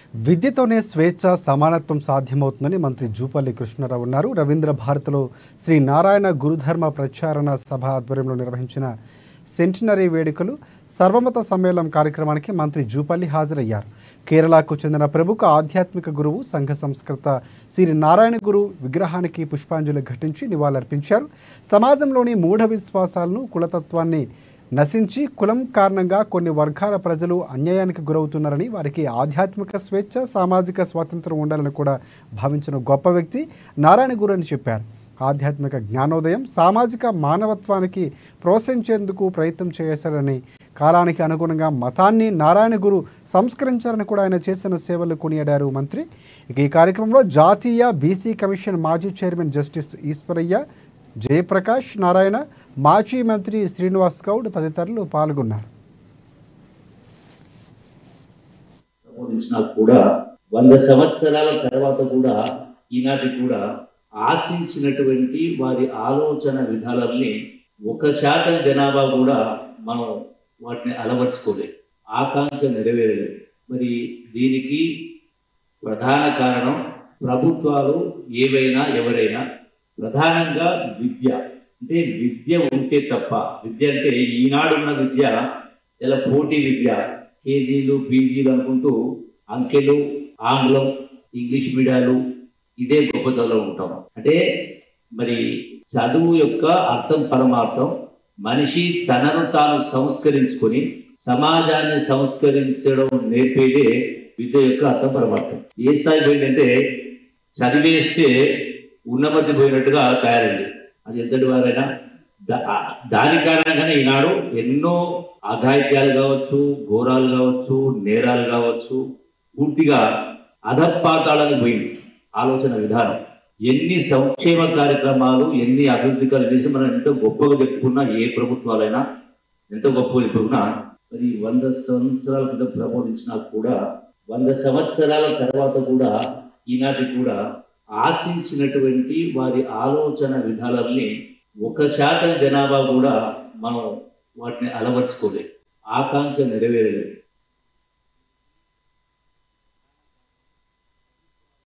విద్యతోనే స్వేచ్ఛ సమానత్వం సాధ్యమవుతుందని మంత్రి జూపల్లి కృష్ణారావు అన్నారు రవీంద్ర భారతిలో శ్రీ నారాయణ గురుధర్మ ప్రచారణ సభ ఆధ్వర్యంలో నిర్వహించిన సెంటినరీ వేడుకలు సర్వమత సమ్మేళనం కార్యక్రమానికి మంత్రి జూపల్లి హాజరయ్యారు కేరళకు చెందిన ప్రముఖ ఆధ్యాత్మిక గురువు సంఘ సంస్కృత శ్రీ నారాయణ గురు విగ్రహానికి పుష్పాంజలి ఘటించి నివాళులర్పించారు సమాజంలోని మూఢ విశ్వాసాలను కులతత్వాన్ని నశించి కులం కారణంగా కొన్ని వర్గాల ప్రజలు అన్యాయానికి గురవుతున్నారని వారికి ఆధ్యాత్మిక స్వేచ్ఛ సామాజిక స్వాతంత్రం ఉండాలని కూడా భావించిన గొప్ప వ్యక్తి నారాయణ గురు అని చెప్పారు ఆధ్యాత్మిక జ్ఞానోదయం సామాజిక మానవత్వానికి ప్రోత్సహించేందుకు ప్రయత్నం చేశారని కాలానికి అనుగుణంగా మతాన్ని నారాయణ గురు సంస్కరించారని కూడా ఆయన చేసిన సేవలు కొనియాడారు మంత్రి ఇక ఈ కార్యక్రమంలో జాతీయ బీసీ కమిషన్ మాజీ చైర్మన్ జస్టిస్ ఈశ్వరయ్య జయప్రకాష్ నారాయణ మాజీ మంత్రి శ్రీనివాస్ గౌడ్ తదితరులు పాల్గొన్నారు సంబంధించినా కూడా వంద సంవత్సరాల తర్వాత కూడా ఈనాటి కూడా ఆశించినటువంటి వారి ఆలోచన విధానాల్ని ఒక శాతం జనాభా కూడా మనం వాటిని అలవర్చుకోలేదు ఆకాంక్ష నెరవేరలేదు మరి దీనికి ప్రధాన కారణం ప్రభుత్వాలు ఏవైనా ఎవరైనా ప్రధానంగా విద్య అంటే విద్య ఉంటే తప్ప విద్య అంటే ఈనాడున్న విద్య ఇలా పోటీ విద్య కేజీలు పీజీలు అనుకుంటూ అంకెలు ఆంగ్లం ఇంగ్లీష్ మీడియాలు ఇదే గొప్ప చదువు ఉంటాం అంటే మరి చదువు యొక్క అర్థం పరమార్థం మనిషి తనను తాను సంస్కరించుకొని సమాజాన్ని సంస్కరించడం నేర్పేదే విద్య యొక్క అర్థం పరమార్థం ఏ స్థాయి పోయిందంటే చదివేస్తే ఉన్నమతి పోయినట్టుగా తయారైంది అది ఎంతటి వారైనా దా- దాని కారణంగానే ఈనాడు ఎన్నో అఘాయిత్యాలు కావచ్చు ఘోరాలు కావచ్చు నేరాలు కావచ్చు పూర్తిగా అధపాతాళానికి పోయింది ఆలోచన విధానం ఎన్ని సంక్షేమ కార్యక్రమాలు ఎన్ని అభివృద్ధి కార్యక్రమాలు చేసి మనం ఎంతో గొప్పగా చెప్పుకున్నా ఏ ప్రభుత్వాలైనా ఎంతో గొప్పగా చెప్పుకున్నా మరి వంద సంవత్సరాల క్రితం ప్రబోధించినా కూడా వంద సంవత్సరాల తర్వాత కూడా ఈనాటి కూడా ఆశించినటువంటి వారి ఆలోచన విధానాల్ని ఒక శాతం జనాభా కూడా మనం వాటిని అలవర్చుకోలేదు ఆకాంక్ష నెరవేరలేదు